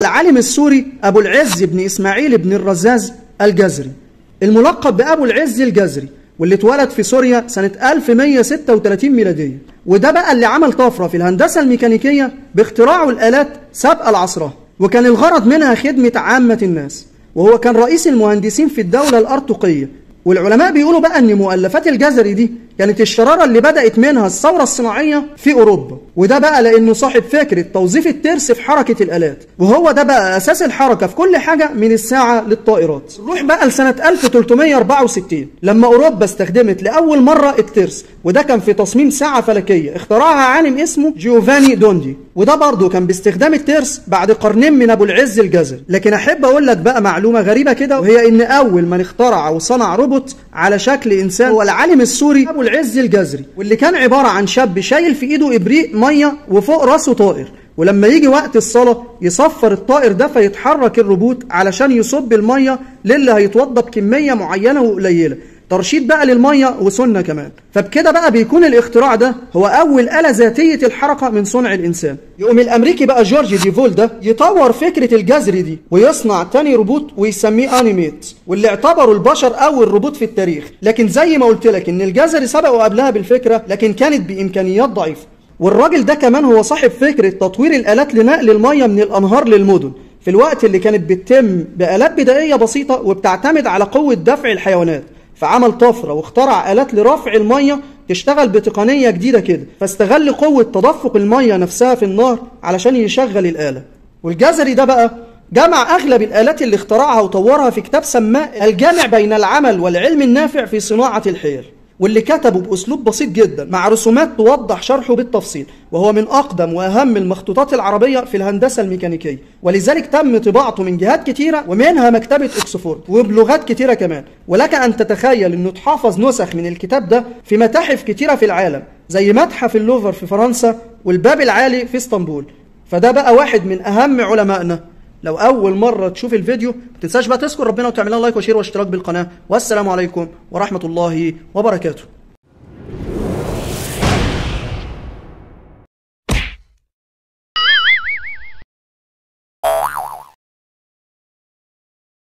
العالم السوري أبو العز بن إسماعيل بن الرزاز الجزري الملقب بأبو العز الجزري واللي اتولد في سوريا سنة 1136 ميلادية وده بقى اللي عمل طفرة في الهندسة الميكانيكية باختراعه الآلات سابقة لعصرها وكان الغرض منها خدمة عامة الناس وهو كان رئيس المهندسين في الدولة الأرطقية والعلماء بيقولوا بقى ان مؤلفات الجزري دي كانت الشراره اللي بدات منها الثوره الصناعيه في اوروبا وده بقى لانه صاحب فكره توظيف الترس في حركه الالات وهو ده بقى اساس الحركه في كل حاجه من الساعه للطائرات نروح بقى لسنه 1364 لما اوروبا استخدمت لاول مره الترس وده كان في تصميم ساعه فلكيه اخترعها عالم اسمه جيوفاني دوندي وده برضه كان باستخدام الترس بعد قرنين من ابو العز الجزري لكن احب اقول لك بقى معلومه غريبه كده وهي ان اول من اخترع وصنع روبوت على شكل انسان هو العالم السوري ابو العز الجزري واللي كان عباره عن شاب شايل في ايده ابريق ميه وفوق راسه طائر ولما يجي وقت الصلاة يصفر الطائر ده فيتحرك الروبوت علشان يصب المية للي هيتوضى بكمية معينة وقليلة ترشيد بقى للميه وسنه كمان فبكده بقى بيكون الاختراع ده هو اول اله ذاتيه الحركه من صنع الانسان يقوم الامريكي بقى جورج ديفول ده يطور فكره الجذر دي ويصنع تاني روبوت ويسميه انيميت واللي اعتبروا البشر اول روبوت في التاريخ لكن زي ما قلت لك ان الجزري سبقوا قبلها بالفكره لكن كانت بامكانيات ضعيفه والراجل ده كمان هو صاحب فكره تطوير الالات لنقل الميه من الانهار للمدن في الوقت اللي كانت بتتم بآلات بدائية بسيطة وبتعتمد على قوة دفع الحيوانات فعمل طفرة واخترع آلات لرفع المية تشتغل بتقنية جديدة كده فاستغل قوة تدفق المية نفسها في النار علشان يشغل الآلة والجزري ده بقى جمع أغلب الآلات اللي اخترعها وطورها في كتاب سماه الجامع بين العمل والعلم النافع في صناعة الحيل واللي كتبه بأسلوب بسيط جدا مع رسومات توضح شرحه بالتفصيل وهو من أقدم وأهم المخطوطات العربية في الهندسة الميكانيكية ولذلك تم طباعته من جهات كتيرة ومنها مكتبة أكسفورد وبلغات كتيرة كمان ولك أن تتخيل أنه تحافظ نسخ من الكتاب ده في متاحف كتيرة في العالم زي متحف اللوفر في فرنسا والباب العالي في اسطنبول فده بقى واحد من أهم علمائنا لو أول مرة تشوف الفيديو ما تنساش بقى تذكر ربنا وتعمل لايك وشير واشتراك بالقناة والسلام عليكم ورحمة الله وبركاته